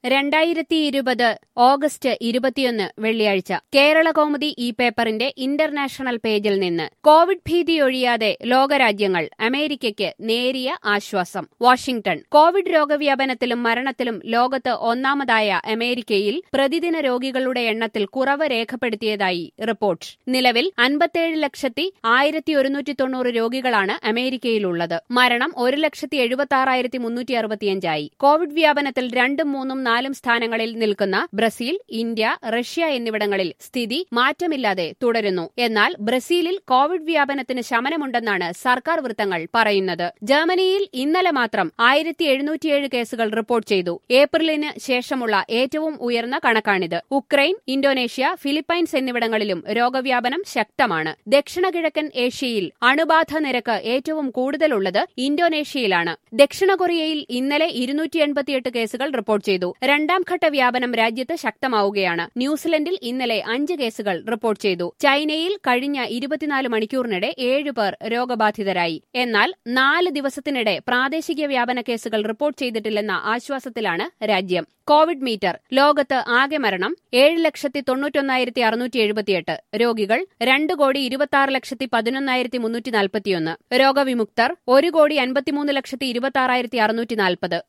രണ്ടായിരത്തി ഇരുപത് ഓഗസ്റ്റ് ഇരുപത്തിയൊന്ന് വെള്ളിയാഴ്ച കേരള കൗമുദി ഈ പേപ്പറിന്റെ ഇന്റർനാഷണൽ പേജിൽ നിന്ന് കോവിഡ് ഭീതിയൊഴിയാതെ ലോകരാജ്യങ്ങൾ അമേരിക്കയ്ക്ക് നേരിയ ആശ്വാസം വാഷിംഗ്ടൺ കോവിഡ് രോഗവ്യാപനത്തിലും മരണത്തിലും ലോകത്ത് ഒന്നാമതായ അമേരിക്കയിൽ പ്രതിദിന രോഗികളുടെ എണ്ണത്തിൽ കുറവ് രേഖപ്പെടുത്തിയതായി റിപ്പോർട്ട് നിലവിൽ അൻപത്തിയേഴ് ലക്ഷത്തി ആയിരത്തി ഒരുന്നൂറ്റി തൊണ്ണൂറ് രോഗികളാണ് അമേരിക്കയിലുള്ളത് മരണം ഒരു ലക്ഷത്തി എഴുപത്തി ആറായിരത്തി മുന്നൂറ്റി അറുപത്തിയഞ്ചായി കോവിഡ് വ്യാപനത്തിൽ രണ്ടും മൂന്നും നാലും സ്ഥാനങ്ങളിൽ നിൽക്കുന്ന ബ്രസീൽ ഇന്ത്യ റഷ്യ എന്നിവിടങ്ങളിൽ സ്ഥിതി മാറ്റമില്ലാതെ തുടരുന്നു എന്നാൽ ബ്രസീലിൽ കോവിഡ് വ്യാപനത്തിന് ശമനമുണ്ടെന്നാണ് സർക്കാർ വൃത്തങ്ങൾ പറയുന്നത് ജർമ്മനിയിൽ ഇന്നലെ മാത്രം ആയിരത്തി എഴുന്നൂറ്റിയേഴ് കേസുകൾ റിപ്പോർട്ട് ചെയ്തു ഏപ്രിലിന് ശേഷമുള്ള ഏറ്റവും ഉയർന്ന കണക്കാണിത് ഉക്രൈൻ ഇന്തോനേഷ്യ ഫിലിപ്പൈൻസ് എന്നിവിടങ്ങളിലും രോഗവ്യാപനം ശക്തമാണ് ദക്ഷിണ കിഴക്കൻ ഏഷ്യയിൽ അണുബാധ നിരക്ക് ഏറ്റവും കൂടുതലുള്ളത് ഇന്തോനേഷ്യയിലാണ് ദക്ഷിണ കൊറിയയിൽ ഇന്നലെ ഇരുന്നൂറ്റി എൺപത്തിയെട്ട് കേസുകൾ റിപ്പോർട്ട് ചെയ്തു രണ്ടാം ഘട്ട വ്യാപനം രാജ്യത്ത് ശക്തമാവുകയാണ് ന്യൂസിലൻഡിൽ ഇന്നലെ അഞ്ച് കേസുകൾ റിപ്പോർട്ട് ചെയ്തു ചൈനയിൽ കഴിഞ്ഞ ഇരുപത്തിനാല് മണിക്കൂറിനിടെ ഏഴ് പേർ രോഗബാധിതരായി എന്നാൽ നാല് ദിവസത്തിനിടെ പ്രാദേശിക വ്യാപന കേസുകൾ റിപ്പോർട്ട് ചെയ്തിട്ടില്ലെന്ന ആശ്വാസത്തിലാണ് രാജ്യം കോവിഡ് മീറ്റർ ലോകത്ത് ആകെ മരണം ഏഴ് ലക്ഷത്തി തൊണ്ണൂറ്റൊന്നായിരത്തി അറുന്നൂറ്റി എഴുപത്തിയെട്ട് രോഗികൾ രണ്ട് കോടി ഇരുപത്തി ആറ് ലക്ഷത്തി പതിനൊന്നായിരത്തി മുന്നൂറ്റി നാൽപ്പത്തിയൊന്ന് രോഗവിമുക്തർ ഒരു കോടി അൻപത്തിമൂന്ന് ലക്ഷത്തി ഇരുപത്തി ആറായിരത്തി അറുന്നൂറ്റി നാൽപ്പത്